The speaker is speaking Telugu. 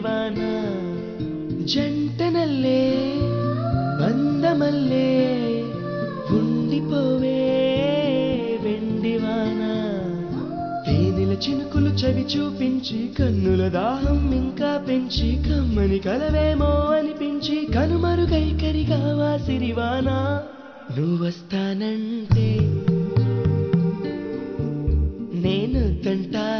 వాన జంటనల్లే బంధమల్లే ఉండిపోవే వెండి వాన తేనెల చినుకులు చవి చూపించి కన్నుల దాహం ఇంకా పెంచి కమ్మని కలవేమో అనిపించి కనుమరుగైకరిగా సిరివానా నువ్వొస్తానంటే నేను తంటా